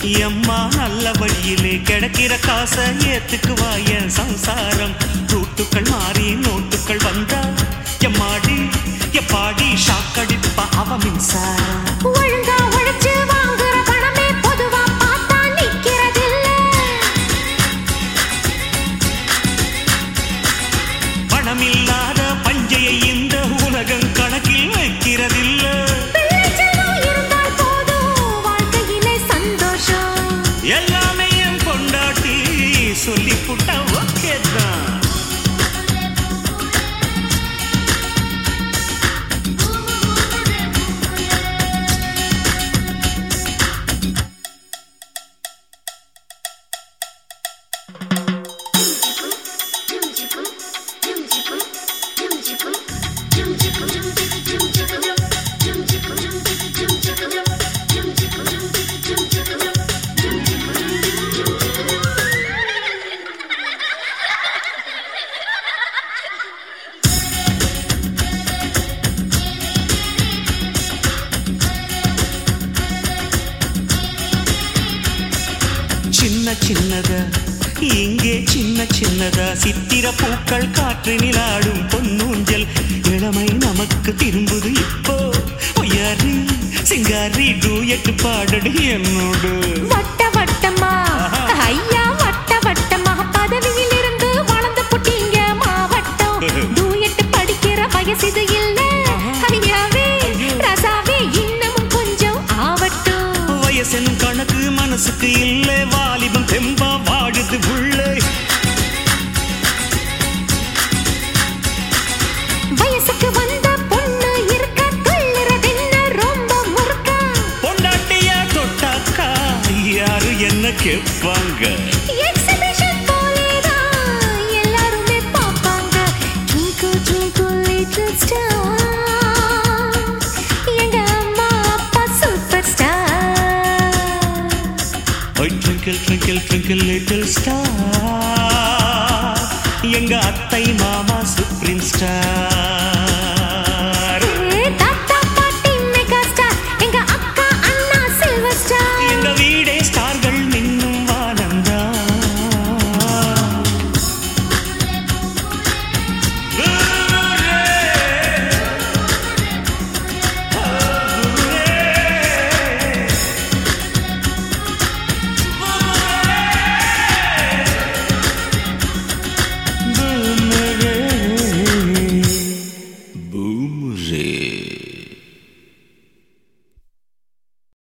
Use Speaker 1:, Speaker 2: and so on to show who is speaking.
Speaker 1: எம்மா நல்ல வழியிலே கிடைக்கிற காசை ஏத்துக்குவா என் சம்சாரம் ரூட்டுக்கள் மாறி நோட்டுக்கள் வந்தா எம்மாடி எப்பாடி ஷாக்கடிப்பா அவ மின்சாரம்
Speaker 2: ஒழுங்கா உழைச்சு வாங்குற பணமே பொதுவா பார்த்தா நிக்கிறதில்ல
Speaker 1: பணமில்லாத பஞ்சையை இந்த உலகம் கணக்கில் வைக்கிறதில்ல
Speaker 2: பிள்ளை செல்வம் இருந்தால் போதும் வாழ்க்கையிலே சந்தோஷம்
Speaker 1: எல்லாமே என் கொண்டாட்டி சொல்லி புட்டா ஓகே தான் சின்ன சின்னதா இங்கே சின்ன சின்னதா சித்திர பூக்கள் காற்றினில் ஆடும் பொன்னூஞ்சல் இளமை நமக்கு திரும்புது இப்போ ஒய்யாரி சிங்காரி டூயட்டு பாடடு என்னோடு
Speaker 2: வட்ட வட்டமா ஐயா வட்ட வட்டமா பதவியில் இருந்து வளர்ந்து புட்டீங்க மாவட்டம் டூயட் படிக்கிற வயசு இது இல்ல ஐயாவே ரசாவே இன்னமும் கொஞ்சம் ஆவட்டும்
Speaker 1: வயசெனும் கணக்கு மனசுக்கு இல்லை வாலிபம் தெம்பா வாடுது உள்ளே
Speaker 2: வயசுக்கு வந்த பொண்ணு இருக்க துள்ளுறதென்ன ரொம்ப முறுக்கா
Speaker 1: பொண்டாட்டிய தொட்டாக்கா யாரு என்ன கேட்பாங்க
Speaker 2: எக்ஸிபிஷன் போலேதான் எல்லாருமே பார்ப்பாங்க Twinkle, twinkle, little star. எங்க அம்மா அப்பா super star
Speaker 1: Oh, twinkle, twinkle, twinkle, little star. எங்க அத்தை மாமா சுப்ரீம் ஸ்டார்